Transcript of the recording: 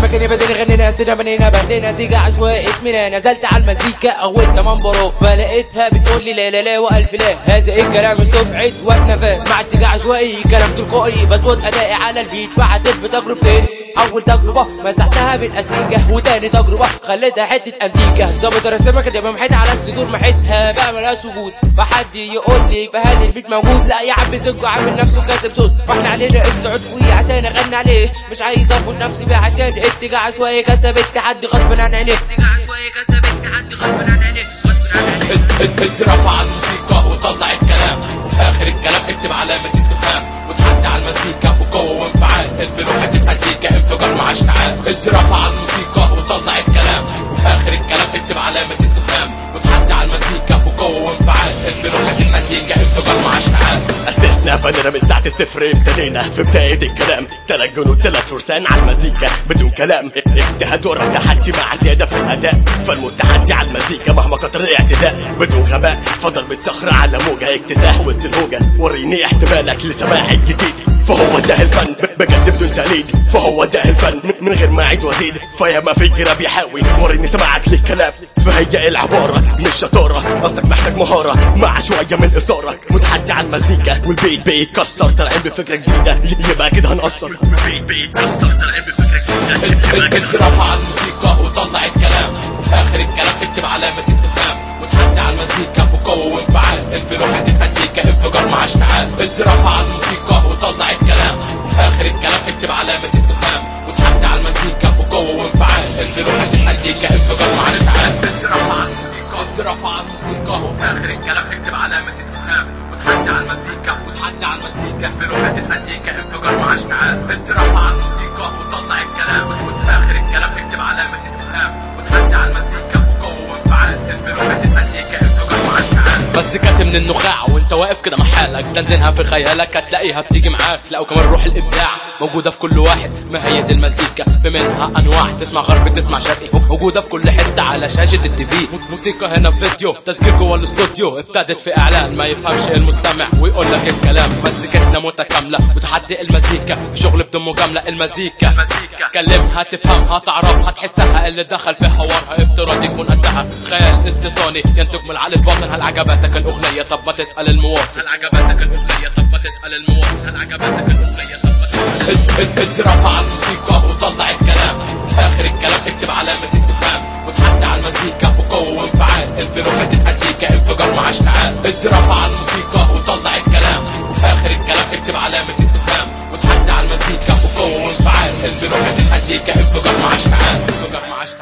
مكاني بدينا غنينا سينا بنينا بهدينا تيجا عشوائي اسمنا نزلت على المزيكا اول كمان برو فلقيتها بتقول لي لا لا لا والف لا هذا ايه الكلام الصبح وانا فاهم مع اتجاه عشوائي كلام تلقائي بظبط ادائي على البيت فعدت بتجربتين اول تجربه مسحتها بالاسيكه وتاني تجربه خليتها حته انتيكه ظابط الرسامه كانت يبقى محيط على السطور محيتها بقى ملهاش وجود فحد يقول لي فهل البيت موجود لا يا عم زكو عامل نفسه كاتب صوت فاحنا علينا الصعود فوقيه عشان اغني عليه مش عايز اربط نفسي بيه عشان اتجاه عشوائي كسب التحدي غصب عن عينيه اتجاه عشوائي كسب التحدي غصب عن عينيه غصب عن عينيه اترفع الموسيقى وطلعت كلام وفي اخر الكلام اكتب علامة استفهام وتحدي على المزيكا وقوة وانفعال الفلوحة تتأديك انفجار مع اشتعال اترفع الموسيقى وطلعت كلام وفي اخر الكلام اكتب علامة استفهام وتحدي على المزيكا وقوة وانفعال الفلوحة تتأديك انفجار مع اشتعال أسسنا فننا من ساعة الصفر ابتدينا في بداية الكلام تلات جنود تلات فرسان على المزيكا بدون كلام اجتهاد ورا تحدي مع زيادة في الأداء فالمتحدي على المزيكا مهما كتر الاعتداء بدون غباء فضربة صخرة على موجة اكتساح وسط الهوجة وريني احتمالك لسماع الجديد فهو ده الفن بجد بدون تقليد فهو ده الفن من غير ما اعيد وازيد فيا ما فكرة بيحاول وريني سماعك للكلام فهي العبارة مش شطارة قصدك محتاج مهارة مع شوية من إثارة متحدي على المزيكا والبيت بيتكسر طالعين بفكرة جديدة يبقى كده هنقصر البيت بيتكسر طالعين بفكرة جديدة يبقى كده اترفع الموسيقى وطلعت كلام وفي اخر الكلام اكتب علامة استفهام وتحدي على المزيكا بقوة وانفعال الفلوحة تتأديك انفجار مع اشتعال اترفع الموسيقى وطلعت كلام وفي اخر الكلام اكتب علامة استفهام وتحدي على المزيكا بقوة وانفعال الفلوحة تتأديك انفجار مع اشتعال اترفع الموسيقى اترفع الموسيقى وفي اخر الكلام اكتب علامة استفهام وتحدي على المزيكا وتحدي على المزيكا الفلوحة تتأديك انفجار مع اشتعال اترفع الموسيقى وطلع الكلام وفي اخر الكلام اكتب علامة استفهام وتحدي على المزيكا بقوة وانفعال الفلوحة تتأديك انفجار مع اشتعال بس كات من النخاع وانت واقف كده محالك دندنها في خيالك هتلاقيها بتيجي معاك لا وكمان روح الابداع موجوده في كل واحد ما هي دي المزيكا في منها انواع تسمع غربي تسمع شرقي موجوده في كل حته على شاشه التيفي موسيقى هنا في فيديو تسجيل جوه الاستوديو ابتدت في اعلان ما يفهمش المستمع ويقول لك الكلام مزيكتنا متكامله وتحدي المزيكا في شغل بدون مجامله المزيكا كلمها تفهمها تعرفها تحسها اللي دخل في حوارها افتراض يكون قدها خيال استيطاني ينتج من العقل الباطن هل عجبتك الاغنيه طب ما تسال المواطن هل عجبتك الاغنيه طب ما تسال المواطن هل عجبتك الاغنيه طب ما تسال المواطن اترفع الموسيقى وطلعت كلام وفي اخر الكلام اكتب علامة استفهام وتحدي على المزيكا بقوة وانفعال الفلوحة تتأديك انفجار مع اشتعال اترفع الموسيقى وطلعت كلام وفي اخر الكلام اكتب علامة استفهام وتحدي على المزيكا بقوة وانفعال الفلوحة تتأديك انفجار مع اشتعال انفجار مع اشتعال